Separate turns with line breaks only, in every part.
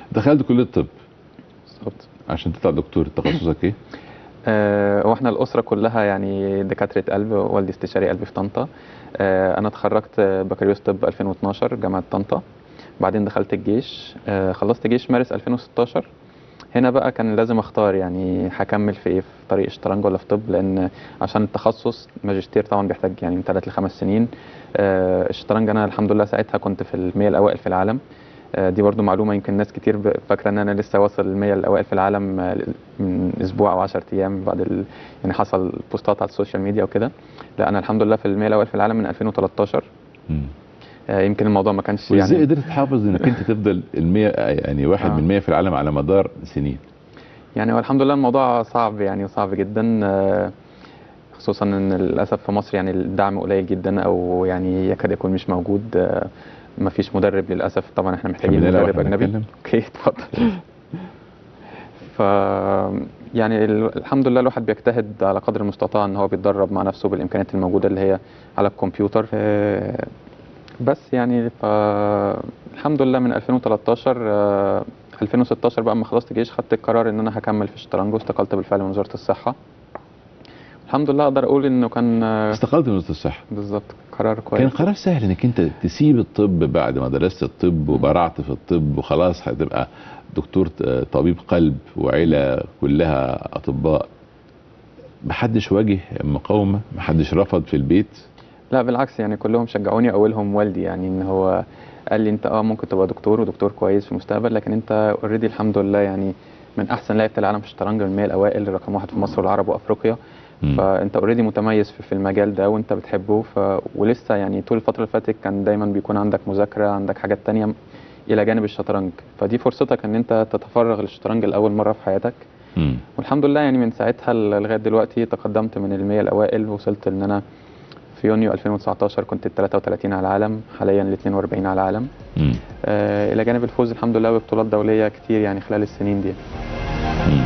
دخلت كليه الطب
بالظبط
عشان تطلع دكتور تخصصك ايه؟
آه، واحنا الاسره كلها يعني دكاتره قلب والدي استشاري قلب في طنطا آه، انا اتخرجت بكالوريوس طب 2012 جامعه طنطا بعدين دخلت الجيش آه، خلصت جيش مارس 2016 هنا بقى كان لازم اختار يعني هكمل في ايه في طريق الشطرنج ولا في طب لان عشان التخصص ماجستير طبعا بيحتاج يعني من 3 ل 5 سنين آه، الشطرنج انا الحمد لله ساعتها كنت في المية الاوائل في العالم آه، دي برضو معلومه يمكن ناس كتير ب- فاكره ان انا لسه واصل المية الاوائل في العالم آه، من اسبوع او 10 ايام بعد ال... يعني حصل بوستات على السوشيال ميديا وكده لا انا الحمد لله في المية الاوائل في العالم من 2013
مم.
آه، يمكن الموضوع ما كانش
وازاي
يعني
قدرت تحافظ انك انت تفضل المية يعني واحد
آه.
من 100 في العالم على مدار سنين
يعني هو الحمد لله الموضوع صعب يعني وصعب جدا آه، خصوصا ان للاسف في مصر يعني الدعم قليل جدا او يعني يكاد يكون مش موجود آه، ما فيش مدرب للاسف طبعا احنا محتاجين
خلينا لو
مدرب
احنا
اجنبي
بنتكلم.
اوكي اتفضل ف يعني ال- الحمد لله الواحد بيجتهد على قدر المستطاع ان هو بيتدرب مع نفسه بالامكانيات الموجوده اللي هي على الكمبيوتر آه، بس يعني ف الحمد لله من 2013 آه، 2016 بقى اما خلصت جيش خدت القرار ان انا هكمل في الشطرنج واستقلت بالفعل من وزاره الصحه الحمد لله اقدر اقول انه كان آه،
استقلت من وزاره الصحه
بالظبط قرار كويس
كان قرار سهل انك انت تسيب الطب بعد ما درست الطب وبرعت في الطب وخلاص هتبقى دكتور ت- طبيب قلب وعيله كلها اطباء محدش واجه مقاومه محدش رفض في البيت
لا بالعكس يعني كلهم شجعوني اولهم والدي يعني ان هو قال لي انت اه ممكن تبقى دكتور ودكتور كويس في المستقبل لكن انت اوريدي الحمد لله يعني من احسن لعيبه العالم في الشطرنج من المية الاوائل رقم واحد في مصر والعرب وافريقيا
مم.
فانت اوريدي متميز في في المجال ده وانت بتحبه ف... ولسه يعني طول الفتره اللي فاتت كان دايما بيكون عندك مذاكره عندك حاجات تانية الى جانب الشطرنج فدي فرصتك ان انت تتفرغ للشطرنج لاول مره في حياتك
مم.
والحمد لله يعني من ساعتها ل- لغايه دلوقتي تقدمت من المية الاوائل وصلت ان انا في يونيو 2019 كنت ال 33 على العالم حاليا ال 42 على العالم
مم.
آه الى جانب الفوز الحمد لله ببطولات دوليه كتير يعني خلال السنين دي
مم.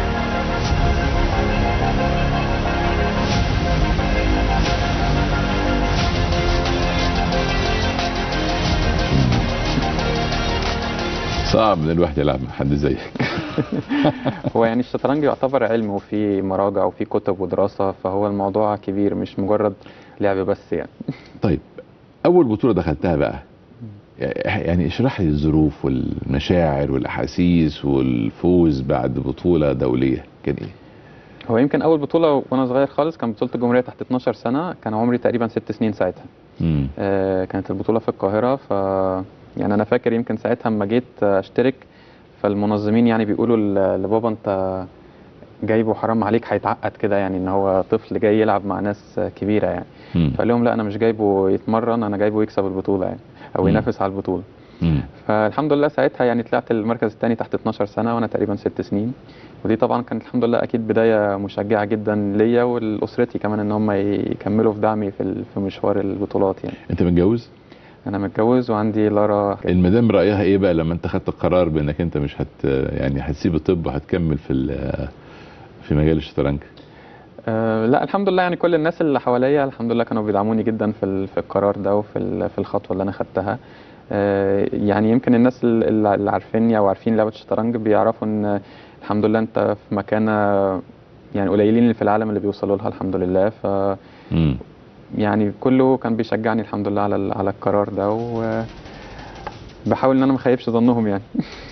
صعب ان الواحد يلعب مع حد زيك
هو يعني الشطرنج يعتبر علم وفي مراجع وفي كتب ودراسه فهو الموضوع كبير مش مجرد لعب بس يعني
طيب اول بطوله دخلتها بقى يعني اشرح لي الظروف والمشاعر والاحاسيس والفوز بعد بطوله دوليه كان ايه
هو يمكن اول بطوله وانا صغير خالص كان بطوله الجمهوريه تحت 12 سنه كان عمري تقريبا ست سنين ساعتها
مم.
آه، كانت البطولة في القاهرة ف يعني أنا فاكر يمكن ساعتها لما جيت أشترك فالمنظمين يعني بيقولوا ل- لبابا أنت جايبه حرام عليك هيتعقد كده يعني إن هو طفل جاي يلعب مع ناس كبيرة يعني
مم.
فقال لهم لا أنا مش جايبه يتمرن أنا جايبه يكسب البطولة يعني أو
مم.
ينافس على البطولة
مم.
فالحمد لله ساعتها يعني طلعت المركز الثاني تحت 12 سنة وأنا تقريبا ست سنين ودي طبعا كانت الحمد لله أكيد بداية مشجعة جدا ليا ولأسرتي كمان إن هم يكملوا في دعمي في ال- في مشوار البطولات يعني
انت متجوز
انا متجوز وعندي لارا
المدام رايها ايه بقى لما انت خدت القرار بانك انت مش هت يعني هتسيب الطب وهتكمل في ال- في مجال الشطرنج
أه لا الحمد لله يعني كل الناس اللي حواليا الحمد لله كانوا بيدعموني جدا في ال- في القرار ده وفي ال- في الخطوه اللي انا خدتها أه يعني يمكن الناس ال- اللي عارفيني او عارفين لعبه الشطرنج بيعرفوا ان الحمد لله انت في مكانه يعني قليلين اللي في العالم اللي بيوصلوا لها الحمد لله ف
مم.
يعني كله كان بيشجعني الحمد لله على ال- على القرار ده و بحاول ان انا ما اخيبش ظنهم يعني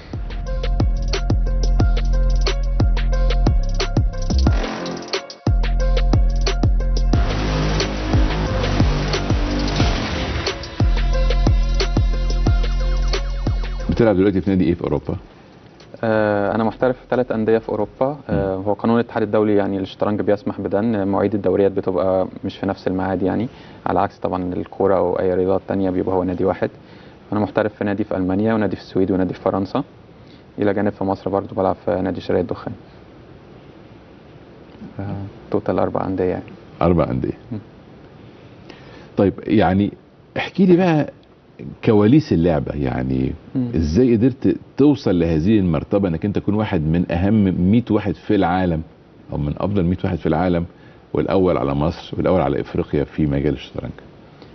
بتلعب دلوقتي في نادي ايه في اوروبا
آه، انا محترف في ثلاث انديه في اوروبا آه، هو قانون الاتحاد الدولي يعني للشطرنج بيسمح بده ان مواعيد الدوريات بتبقى مش في نفس الميعاد يعني على عكس طبعا الكوره او اي رياضات تانية بيبقى هو نادي واحد انا محترف في نادي في المانيا ونادي في السويد ونادي في فرنسا الى جانب في مصر برضو بلعب في نادي شرقية الدخان آه، توتال اربع انديه يعني
اربع انديه
مم.
طيب يعني احكي لي بقى كواليس اللعبه يعني
مم.
ازاي قدرت توصل لهذه المرتبه انك انت تكون واحد من اهم 100 واحد في العالم او من افضل 100 واحد في العالم والاول على مصر والاول على افريقيا في مجال الشطرنج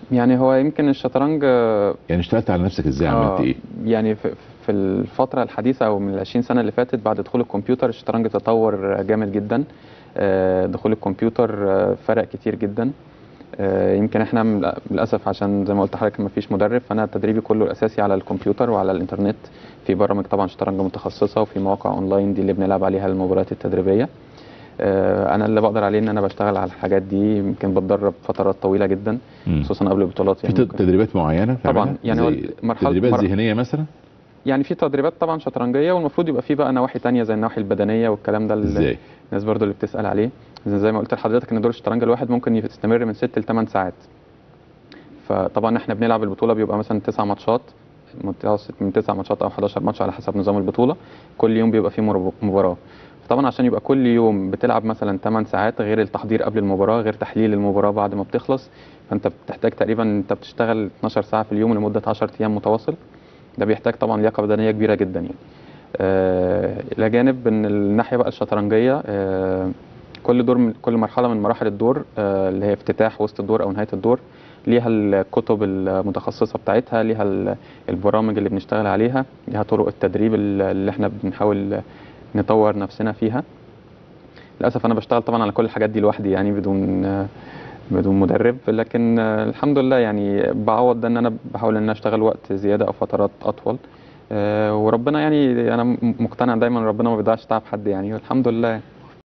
يعني هو يمكن الشطرنج آه،
يعني اشتغلت على نفسك ازاي عملت
آه،
ايه
يعني في, في الفترة الحديثة أو من ال 20 سنة اللي فاتت بعد دخول الكمبيوتر الشطرنج تطور جامد جدا آه، دخول الكمبيوتر آه، فرق كتير جدا آه، يمكن احنا من- للأسف عشان زي ما قلت لحضرتك ما فيش مدرب فأنا تدريبي كله الأساسي على الكمبيوتر وعلى الإنترنت في برامج طبعا شطرنج متخصصة وفي مواقع أونلاين دي اللي بنلعب عليها المباريات التدريبية آه، أنا اللي بقدر عليه إن أنا بشتغل على الحاجات دي يمكن بتدرب فترات طويلة جدا
مم.
خصوصا قبل البطولات
في
يعني
تد-
ممكن-
تدريبات معينه
طبعاً،
بتعملها؟
يعني هو
زي
مرحلة-
تدريبات
مر-
ذهنيه مثلا
يعني في تدريبات طبعا شطرنجيه والمفروض يبقى في بقى نواحي تانية زي النواحي البدنيه والكلام ده اللي
ازاي
الناس برضو اللي بتسال عليه زي زي ما قلت لحضرتك ان دور الشطرنج الواحد ممكن يستمر من 6 ل 8 ساعات فطبعا احنا بنلعب البطوله بيبقى مثلا 9 ماتشات متوسط من 9 ماتشات او 11 ماتش على حسب نظام البطوله كل يوم بيبقى فيه مرب- مباراه طبعا عشان يبقى كل يوم بتلعب مثلا 8 ساعات غير التحضير قبل المباراه غير تحليل المباراه بعد ما بتخلص فانت بتحتاج تقريبا انت بتشتغل 12 ساعه في اليوم لمده 10 ايام متواصل ده بيحتاج طبعا لياقه بدنيه كبيره جدا يعني آه، الى جانب ان الناحيه بقى الشطرنجيه آه، كل دور من كل مرحله من مراحل الدور آه، اللي هي افتتاح وسط الدور او نهايه الدور ليها الكتب المتخصصه بتاعتها ليها ال- البرامج اللي بنشتغل عليها ليها طرق التدريب ال- اللي احنا بنحاول نطور نفسنا فيها للاسف انا بشتغل طبعا على كل الحاجات دي لوحدي يعني بدون آه، بدون مدرب لكن آه، الحمد لله يعني بعوض ده ان انا بحاول ان انا اشتغل وقت زياده او فترات اطول آه، وربنا يعني انا م- مقتنع دايما ربنا ما بيضيعش تعب حد يعني والحمد لله